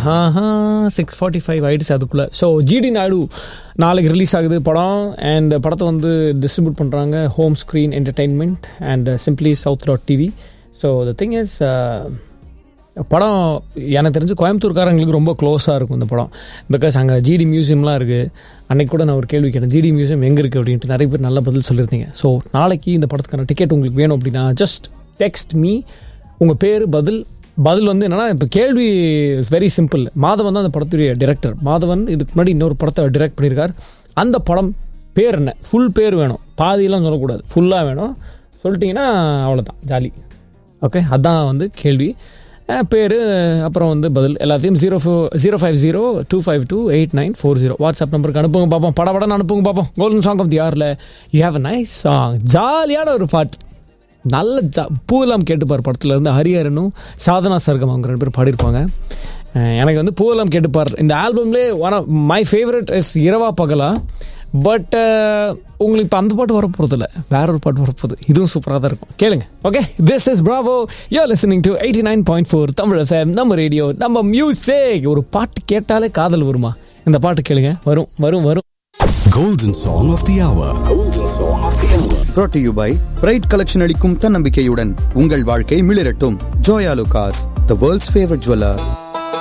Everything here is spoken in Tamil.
சிக்ஸ் ஃபார்ட்டி ஃபைவ் ஆயிடுச்சு அதுக்குள்ளே ஸோ ஜிடி நாயுடு நாளைக்கு ரிலீஸ் ஆகுது படம் அண்ட் படத்தை வந்து டிஸ்ட்ரிபியூட் பண்ணுறாங்க home screen entertainment and simply south dot TV so the thing is படம் எனக்கு தெரிஞ்சு கோயம்புத்தூர்காரங்களுக்கு ரொம்ப க்ளோஸாக இருக்கும் இந்த படம் பிகாஸ் அங்கே ஜிடி மியூசியம்லாம் இருக்குது அன்னைக்கு கூட நான் ஒரு கேள்வி கேட்டேன் ஜிடி மியூசியம் எங்கே இருக்குது அப்படின்ட்டு நிறைய பேர் நல்ல பதில் சொல்லியிருந்தீங்க ஸோ நாளைக்கு இந்த படத்துக்கான டிக்கெட் உங்களுக்கு வேணும் அப்படின்னா ஜஸ்ட் டெக்ஸ்ட் மீ உங்கள் பேர் பதில் பதில் வந்து என்னன்னா இப்போ கேள்வி இஸ் வெரி சிம்பிள் மாதவன் தான் அந்த படத்துடைய டிரெக்டர் மாதவன் இதுக்கு முன்னாடி இன்னொரு படத்தை டிரெக்ட் பண்ணியிருக்கார் அந்த படம் பேர் என்ன ஃபுல் பேர் வேணும் பாதியெல்லாம் சொல்லக்கூடாது ஃபுல்லாக வேணும் சொல்லிட்டீங்கன்னா அவ்வளோதான் ஜாலி ஓகே அதான் வந்து கேள்வி பேர் அப்புறம் வந்து பதில் எல்லாத்தையும் zero four zero five zero two five two eight nine four zero WhatsApp நம்பருக்கு அனுப்புங்க பார்ப்போம் பட படம் அனுப்புங்க பார்ப்போம் கோல்டன் சாங் ஆஃப் தி ஆரில் you have a nice song ஜாலியான ஒரு பாட்டு நல்ல ஜா பூவெல்லாம் கேட்டுப்பார் படத்தில் இருந்து ஹரிஹரனும் சாதனா சர்க்கம் அவங்க ரெண்டு பேர் பாடியிருப்பாங்க அஹ் எனக்கு வந்து பூவெல்லாம் கேட்டுப்பார் இந்த ஆல்பம்லேயே one of my favourite is இரவா பகலா பட் உங்களுக்கு இப்போ அந்த பாட்டு வரப்போகிறது இல்லை வேற ஒரு பாட்டு வரப்போகுது இதுவும் சூப்பராக தான் இருக்கும் கேளுங்க okay this is Bravo you listening to eighty nine point four Tamil FM நம்ம ரேடியோ நம்ம மியூசிக் ஒரு பாட்டு கேட்டாலே காதல் வருமா இந்த பாட்டு கேளுங்க வரும் வரும் வரும் Golden Song of the Hour. Golden Song of the Hour. brought to you by bright collection அளிக்கும் தன்னம்பிக்கையுடன் உங்கள் வாழ்க்கை மிளிரட்டும் Joyalukkas the world's favourite jeweller